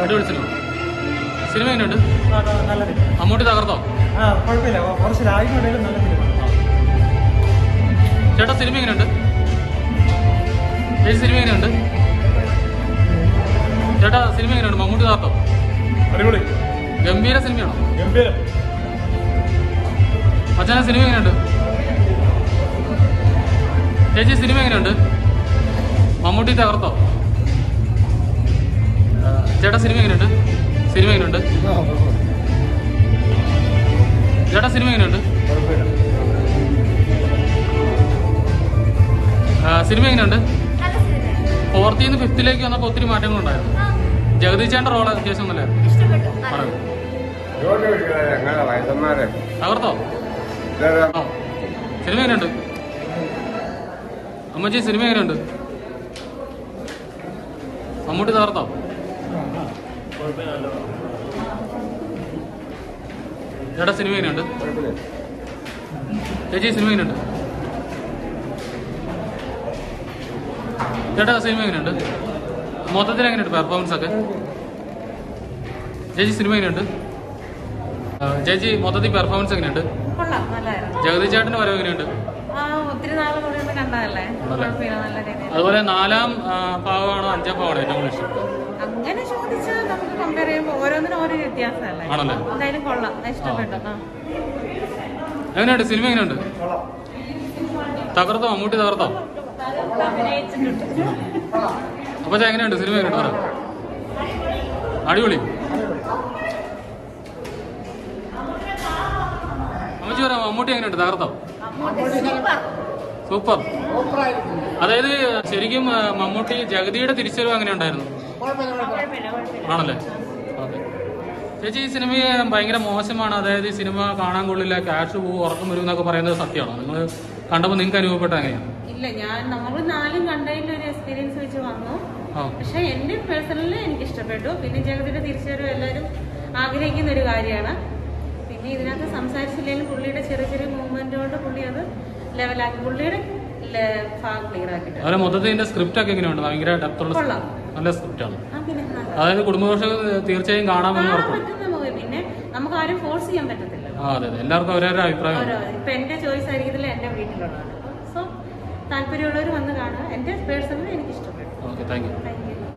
അടിപൊളി cinema cinema എങ്ങനെയുണ്ട് ആ, ആ, നല്ല സിനിമ മമ്മൂട്ടി തകർത്തോ ആ കുഴപ്പമില്ല കുറച്ച് ലാഗിനുണ്ടെങ്കിലും നല്ല സിനിമ ചേട്ടാ സിനിമ എങ്ങനെയുണ്ട് ചേച്ചി സിനിമ എങ്ങനെയുണ്ട് ചേട്ടാ സിനിമ എങ്ങനെയുണ്ട് മമ്മൂട്ടി തകർത്തോ അടിപൊളി ഗംഭീര സിനിമയാണോ ഗംഭീരം അച്ഛനെ സിനിമ എങ്ങനെയുണ്ട് ചേച്ചി സിനിമ എങ്ങനെയുണ്ട് മമ്മൂട്ടി തകർത്തോ ആ, ചേട്ടാ സിനിമ എങ്ങനെയുണ്ട് സിനിമ എങ്ങനെയുണ്ട് ചേട്ടാ സിനിമ എങ്ങനെയുണ്ട് ആ, സിനിമ എങ്ങനെയുണ്ട് നല്ല സിനിമ ഫോർത്തിൽ നിന്ന് ഫിഫ്ത്തിലേക്ക് വന്നപ്പോൾ ഒത്തിരി മാറ്റങ്ങളുണ്ടായിരുന്നു ആ ജഗദീശാന്റെ റോള് അത്യാവശ്യം നല്ല ഇഷ്ടപ്പെട്ടു നല്ല പറഞ്ഞു ജോലി വിളിക്കുന്നത് ഞങ്ങളെ വയസ്സന്മാരെ തകർത്തോ ആ സിനിമ എങ്ങനെയുണ്ട് അമ്മച്ചി സിനിമ എങ്ങനെയുണ്ട് മമ്മൂട്ടി തകർത്തോ ചേട്ടാ സിനിമ എങ്ങനെയുണ്ട് ചേച്ചി സിനിമ എങ്ങനെയുണ്ട് ചേട്ടാ സിനിമ എങ്ങനെയുണ്ട് മൊത്തത്തിൽ എങ്ങനെയുണ്ട് പെർഫോമൻസ് ഒക്കെ ചേച്ചി സിനിമ എങ്ങനെയുണ്ട് ആ, ചേച്ചി മൊത്തത്തിൽ പെർഫോമൻസ് എങ്ങനെയുണ്ട് കൊള്ളാം നല്ലായിരുന്നു ജഗതി ചേട്ടന്റെ വരവ് എങ്ങനെയുണ്ട് ആ ഒത്തിരി നാൾ കൂടി ഒന്ന് കണ്ടതല്ലേ കുഴപ്പമില്ല നല്ല രീതിയിൽ അതുപോലെ നാലാം ആ, ഭാഗമാണോ അഞ്ചാം ഭാഗമാണോ ഏറ്റവും കൂടുതൽ ഇഷ്ടം അങ്ങനെ ചോദിച്ചാൽ നമുക്ക് കമ്പയർ ചെയ്യുമ്പോൾ ഓരോന്നിനും ഓരോ വ്യത്യാസമല്ലേ ആണല്ലേ? എന്തായാലും കൊള്ളാം ഇഷ്ടപ്പെട്ടു ആ എങ്ങനെയുണ്ട് സിനിമ എങ്ങനെയുണ്ട് തകർത്തോ മമ്മൂട്ടി തകർത്തോ അഭിനയിച്ചിട്ടുണ്ട് അപ്പൊ ചേ, എങ്ങനെയുണ്ട് സിനിമ എങ്ങനെയുണ്ട് പറ അടിപൊളി അമ്മച്ചി പറയാം മമ്മൂട്ടി എങ്ങനെയുണ്ട് തകർത്തോ സൂപ്പർ അതായത് ശരിക്കും ആ, മമ്മൂട്ടി ജഗതിയുടെ തിരിച്ചറിവ് അങ്ങനെ ഉണ്ടായിരുന്നു ആണല്ലേ ഓക്കെ ചേച്ചി ഈ സിനിമ ഭയങ്കര മോശമാണ് അതായത് ഈ സിനിമ കാണാൻ കൊള്ളില്ല ക്യാഷ് പോകും ഉറക്കം വരും എന്നൊക്കെ പറയുന്നത് സത്യമാണോ നിങ്ങൾ കണ്ടപ്പോൾ നിങ്ങൾക്ക് അനുഭവപ്പെട്ട എങ്ങനെയാണ് ഇല്ല ഞാൻ നമ്മൾ നാലും കണ്ടതിന്റെ ഒരു എക്സ്പീരിയൻസ് വെച്ച് വന്നു ആ പക്ഷെ എന്റെ പേഴ്സണലി എനിക്ക് ഇഷ്ടപ്പെട്ടു പിന്നെ ജഗതിയുടെ തിരിച്ചുവരവ് എല്ലാവരും ആഗ്രഹിക്കുന്ന ഒരു കാര്യമാണ് പിന്നെ ഇതിനകത്ത് സംസാരിച്ചില്ലെങ്കിലും പുള്ളിയുടെ ചെറിയ ചെറിയ മൂവ്മെന്റ് കൊണ്ട് പുള്ളി അത് ലെവലാക്കി പുള്ളിയുടെ ലെ- ഭാഗം ക്ലിയർ ആക്കിയിട്ട് അതുപോലെ മൊത്തത്തിൽ ഇതിന്റെ സ്ക്രിപ്റ്റ് ഒക്കെ എങ്ങനെയുണ്ട് ഭയങ്കര ഡെപ്തുള്ള കൊള്ളാം. നല്ല സ്ക്രിപ്റ്റാണ് ആ പിന്നെ നല്ല അതായത് കുടുംബദോഷം തീർച്ചയായും കാണാമെന്ന് കാണാൻ ഉറപ്പുണ്ട് പറ്റുന്ന മൂവി പിന്നെ നമുക്ക് ആരും ഫോഴ്സ് ചെയ്യാൻ പറ്റത്തില്ല ആ അതെ അതെ എല്ലാവർക്കും അവരവരുടെ അഭിപ്രായം ഓരോ ഇപ്പൊ എന്റെ ചോയ്സ് ആയിരിക്കത്തില്ല എന്റെ വീട്ടിലുള്ളതാണ് സോ താല്പര്യമുള്ളവർ വന്ന് കാണുക എന്റെ പേഴ്സണലി എനിക്ക് ഇഷ്ടപ്പെട്ടു okay thank you thank U